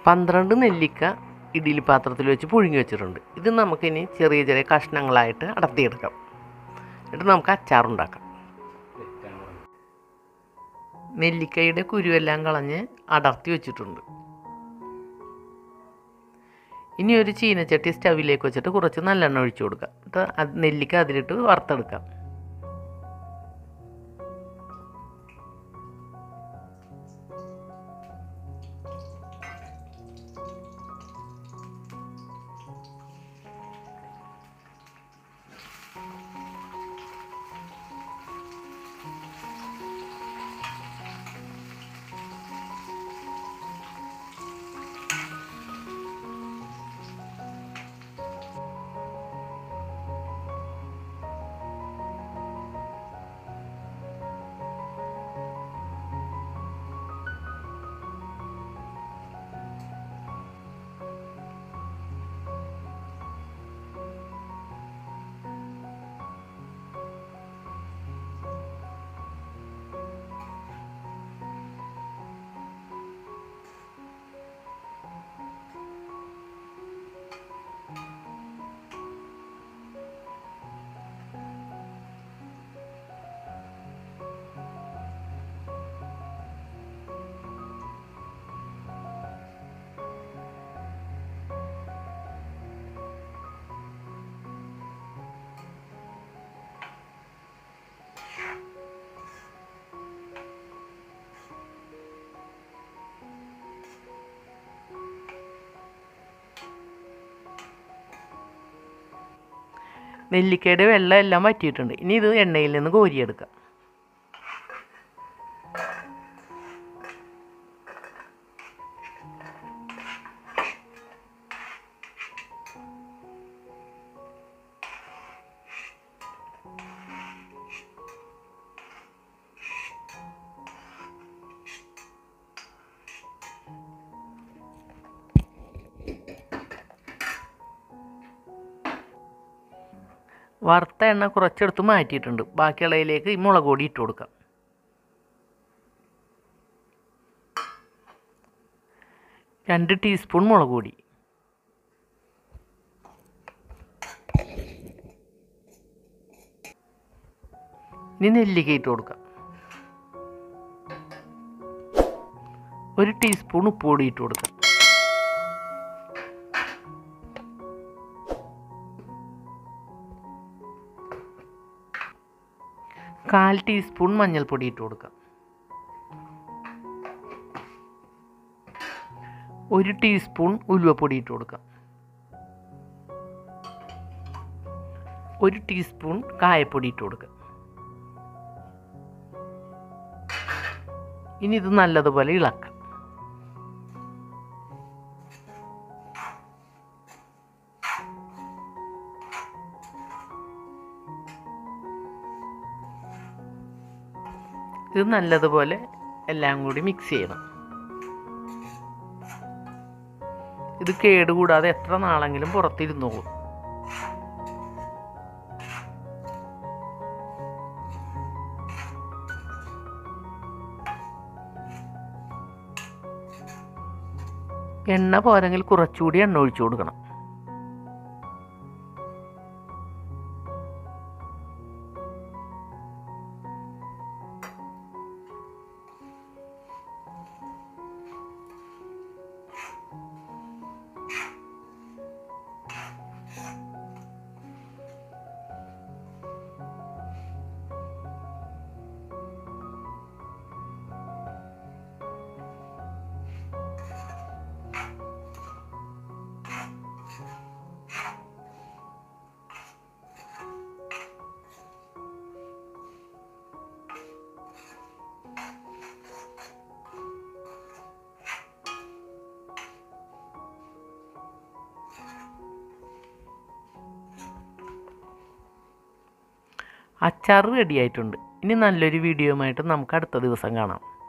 പന്ത്രണ്ട് നെല്ലിക്ക ഇഡ്ഡലി പാത്രത്തിൽ വെച്ച് പുഴുങ്ങി വെച്ചിട്ടുണ്ട് ഇത് നമുക്കിനി ചെറിയ ചെറിയ കഷ്ണങ്ങളായിട്ട് അടർത്തിയെടുക്കാം എന്നിട്ട് നമുക്ക് അച്ചാറുണ്ടാക്കാം നെല്ലിക്കയുടെ കുരുവെല്ലാം കളഞ്ഞ് അടർത്തി വെച്ചിട്ടുണ്ട് ഇനി ഒരു ചീനച്ചട്ടി സ്റ്റവിലേക്ക് വെച്ചിട്ട് കുറച്ച് നല്ലെണ്ണ ഒഴിച്ചു കൊടുക്കാം എന്നിട്ട് അത് നെല്ലിക്ക അതിലിട്ട് വറുത്തെടുക്കാം നെല്ലിക്കയുടെ വെള്ളം എല്ലാം വറ്റിയിട്ടുണ്ട് ഇനി ഇത് എണ്ണയിൽ നിന്ന് കോരിയെടുക്കാം വറുത്ത എണ്ണ കുറച്ചെടുത്ത് മാറ്റിയിട്ടുണ്ട് ബാക്കിയുള്ളതിലേക്ക് ഈ മുളക് പൊടി ഇട്ട് കൊടുക്കാം രണ്ട് ടീസ്പൂൺ മുളക് പൊടി ഇനി നെല്ലിക്ക ഇട്ട് കൊടുക്കാം ഒരു ടീസ്പൂൺ ഉപ്പ് പൊടി ഇട്ട് കൊടുക്കാം കാൽ ടീസ്പൂൺ മഞ്ഞൾപ്പൊടി ഇട്ട് കൊടുക്കാം ഒരു ടീസ്പൂൺ ഉലുവപ്പൊടി ഇട്ട് കൊടുക്കാം ഒരു ടീസ്പൂൺ കായപ്പൊടി ഇട്ട് കൊടുക്കാം ഇനി ഇത് നല്ലതുപോലെ ഇളക്കാം ഇത് നല്ലതുപോലെ എല്ലാം കൂടി മിക്സ് ചെയ്യണം ഇത് കേടുകൂടാതെ എത്ര നാളെങ്കിലും പുറത്തിരുന്നോളും എണ്ണ പോരെങ്കിൽ കുറച്ചുകൂടി എണ്ണ ഒഴിച്ചു കൊടുക്കണം അച്ചാർ റെഡി ആയിട്ടുണ്ട് ഇനി നല്ലൊരു വീഡിയോയുമായിട്ട് നമുക്ക് അടുത്ത ദിവസം കാണാം